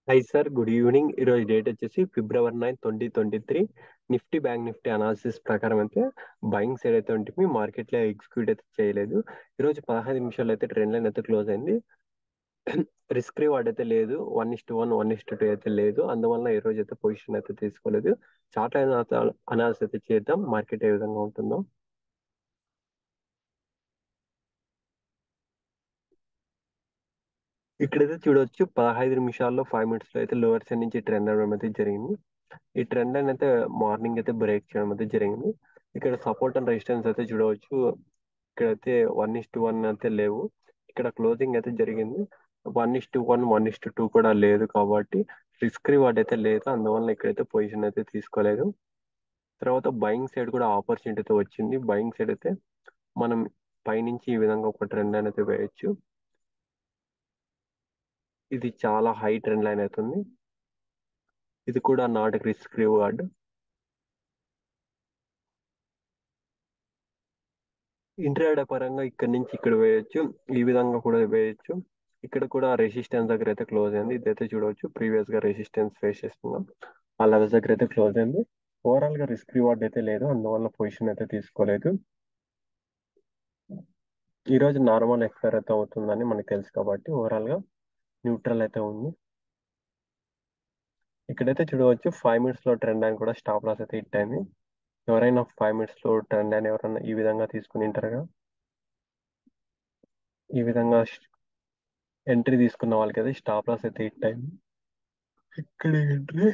high sir good evening ఈరోజు date వచ్చేసి February nine twenty twenty three Nifty bank Nifty analysis ప్రకారం అయితే buying side అయితే ఉంటుంది మార్కెట్లో ఎగ్జిక్యూట్ అయితే చేయలేదు ఈరోజు పదహైదు నిమిషాలు అయితే ట్రెండ్ లైన్ అయితే క్లోజ్ అయింది రిస్క్ రివార్డ్ అయితే లేదు one is to one one is to two అయితే లేదు అందువల్ల ఈ రోజు అయితే పొజిషన్ అయితే తీసుకోలేదు చార్ట్ లైన్ అనాలిసిస్ అయితే చేద్దాం మార్కెట్ ఏ విధంగా ఉంటుందో ఇక్కడైతే చూడవచ్చు పదహైదు నిమిషాల్లో ఫైవ్ మినిట్స్ లో అయితే లోవర్ సైడ్ నుంచి ట్రెండ్ అవడం అయితే జరిగింది ఈ ట్రెండ్ లైన్ అయితే మార్నింగ్ అయితే బ్రేక్ చేయడం అయితే జరిగింది ఇక్కడ సపోర్ట్ అండ్ రెసిస్టెన్స్ అయితే చూడవచ్చు ఇక్కడైతే వన్ ఇస్ టు వన్ అయితే లేవు ఇక్కడ క్లోజింగ్ అయితే జరిగింది one is to one one is to two కూడా లేదు కాబట్టి రిస్క్ రివార్డ్ అయితే లేదు అందువల్ల ఇక్కడైతే పొజిషన్ అయితే తీసుకోలేదు తర్వాత బయింగ్ సైడ్ కూడా ఆపర్చునిటీ అయితే వచ్చింది బయింగ్ సైడ్ అయితే మనం పైనుంచి ఈ విధంగా ఒక ట్రెండ్ లైన్ అయితే వేయొచ్చు ఇది చాలా హై ట్రెండ్ లైన్ అవుతుంది ఇది కూడా నాట్ రిస్క్ రివార్డ్ ఇంట్రాడే పరంగా ఇక్కడ నుంచి ఇక్కడ వేయొచ్చు ఈ విధంగా కూడా వేయొచ్చు ఇక్కడ కూడా రెసిస్టెన్స్ దగ్గర అయితే క్లోజ్ అయింది ఇదైతే చూడవచ్చు ప్రీవియస్ గా రెసిస్టెన్స్ ఫేస్ చేస్తున్నాం ఆ లెవెల్స్ దగ్గర అయితే క్లోజ్ అయింది ఓవరాల్ గా రిస్క్ రివార్డ్ అయితే లేదు అందువల్ల పొజిషన్ అయితే తీసుకోలేదు ఈ రోజు నార్మల్ ఎక్స్పైర్ అయితే అవుతుందని మనకు తెలుసు కాబట్టి ఓవరాల్ గా న్యూట్రల్ అయితే ఉంది ఇక్కడైతే చూడవచ్చు ఫైవ్ మినిట్స్ లో ట్రెండ్ అని కూడా స్టాప్ లాస్ అయితే హిట్ అయింది ఎవరైనా ఫైవ్ మినిట్స్ లో ట్రెండ్ అని ఎవరైనా ఈ విధంగా తీసుకుని ఉంటారుగా ఈ విధంగా ఎంట్రీ తీసుకున్న వాళ్ళకి అయితే స్టాప్ లాస్ అయితే హిట్ అయింది ఇక్కడ ఎంట్రీ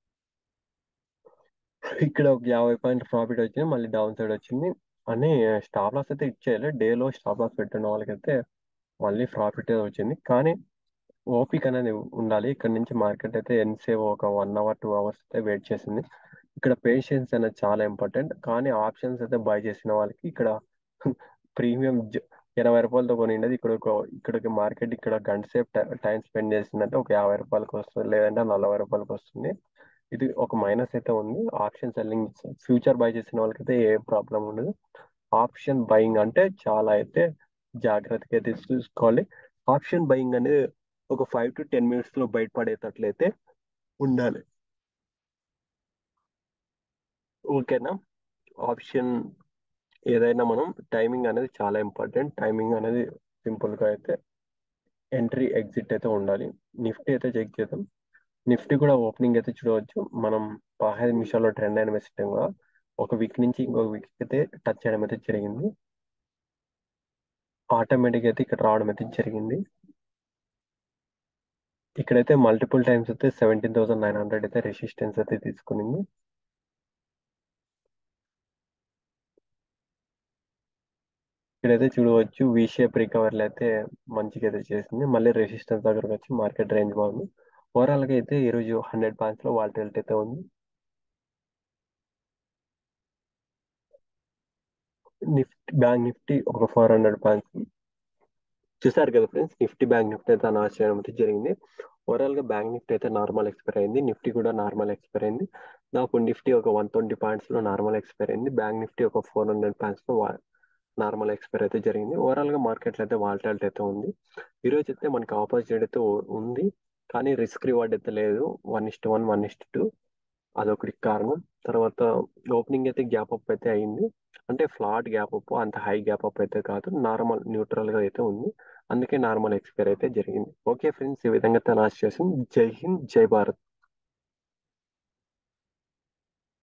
ఇక్కడ ఒక యాభై పాయింట్ ప్రాఫిట్ వచ్చింది మళ్ళీ డౌన్ సైడ్ వచ్చింది అని స్టాప్ లాస్ అయితే ఇచ్చేయాలి డేలో స్టాప్ లాస్ పెట్టిన వాళ్ళకైతే మళ్ళీ ప్రాఫిట్ వచ్చింది కానీ ఓపిక అనేది ఉండాలి ఇక్కడ నుంచి మార్కెట్ అయితే ఎంతసేపు ఒక వన్ అవర్ టూ అవర్స్ అయితే వెయిట్ చేసింది ఇక్కడ పేషెన్స్ అనేది చాలా ఇంపార్టెంట్ కానీ ఆప్షన్స్ అయితే బై చేసిన వాళ్ళకి ఇక్కడ ప్రీమియం ఎనభై రూపాయలతో కొనిండేది ఇక్కడ ఒక ఇక్కడికి మార్కెట్ ఇక్కడ గంట సేపు టైం స్పెండ్ చేసిందంటే ఒక యాభై రూపాయలకి వస్తుంది లేదంటే నలభై రూపాయలకి వస్తుంది ఇది ఒక మైనస్ అయితే ఉంది ఆప్షన్ సెల్లింగ్ ఫ్యూచర్ బై చేసిన వాళ్ళకైతే ఏ ప్రాబ్లం ఉండదు ఆప్షన్ బయింగ్ అంటే చాలా అయితే జాగ్రత్తగా అయితే చూసుకోవాలి ఆప్షన్ బయింగ్ అనేది ఒక ఫైవ్ టు టెన్ మినిట్స్ లో బయటపడేటట్లయితే ఉండాలి ఓకేనా ఆప్షన్ ఏదైనా మనం టైమింగ్ అనేది చాలా ఇంపార్టెంట్ టైమింగ్ అనేది సింపుల్ గా అయితే ఎంట్రీ ఎగ్జిట్ అయితే ఉండాలి నిఫ్టీ అయితే చెక్ చేద్దాం నిఫ్టీ కూడా ఓపెనింగ్ అయితే చూడవచ్చు మనం పదహైదు నిమిషాల్లో ట్రెండ్ అయిన విధంగా ఒక వీక్ నుంచి ఇంకొక వీక్ అయితే టచ్ చేయడం అయితే జరిగింది ఆటోమేటిక్ అయితే ఇక్కడ రావడం అయితే జరిగింది ఇక్కడైతే మల్టిపుల్ టైమ్స్ అయితే సెవెంటీన్ థౌసండ్ నైన్ హండ్రెడ్ అయితే రెసిస్టెన్స్ అయితే తీసుకునింది ఇక్కడైతే చూడవచ్చు వి షేప్ రికవర్లు అయితే మంచిగా అయితే చేసింది మళ్ళీ రెసిస్టెన్స్ దగ్గరకు వచ్చి మార్కెట్ రేంజ్ బాగుంది ఓవరాల్ గా అయితే ఈరోజు హండ్రెడ్ పాయింట్స్ లో వాల్టిలిటీ అయితే ఉంది నిఫ్టీ బ్యాంక్ నిఫ్టీ ఒక ఫోర్ హండ్రెడ్ పాయింట్స్ చూసారు కదా ఫ్రెండ్స్ నిఫ్టీ బ్యాంక్ నిఫ్టీ అయితే అనాల్స్ చేయడం అయితే జరిగింది ఓవరాల్ గా బ్యాంక్ నిఫ్టీ అయితే నార్మల్ ఎక్స్పైర్ అయింది నిఫ్టీ కూడా నార్మల్ ఎక్స్పైర్ అయింది నాకు నిఫ్టీ ఒక వన్ ట్వంటీ పాయింట్స్ లో నార్మల్ ఎక్స్పైర్ అయింది బ్యాంక్ నిఫ్టీ ఒక ఫోర్ హండ్రెడ్ పాయింట్స్ లో నార్మల్ ఎక్స్పైర్ అయితే జరిగింది ఓవరాల్ గా మార్కెట్ లో అయితే వాల్టాలిటీ అయితే ఉంది ఈ రోజు అయితే మనకి ఆపోజిట్ అయితే ఉంది కానీ రిస్క్ రివార్డ్ అయితే లేదు one is to one one is to two అదొకటి కారణం తర్వాత ఓపెనింగ్ అయితే గ్యాప్ అప్ అయితే అయింది అంటే ఫ్లాట్ గ్యాప్ అప్ అంత హై గ్యాప్ అప్ అయితే కాదు నార్మల్ న్యూట్రల్ గా అయితే ఉంది అందుకే నార్మల్ ఎక్స్పైర్ అయితే జరిగింది ఓకే ఫ్రెండ్స్ ఈ విధంగా తనాస్ చేసింది జై హింద్ జై భారత్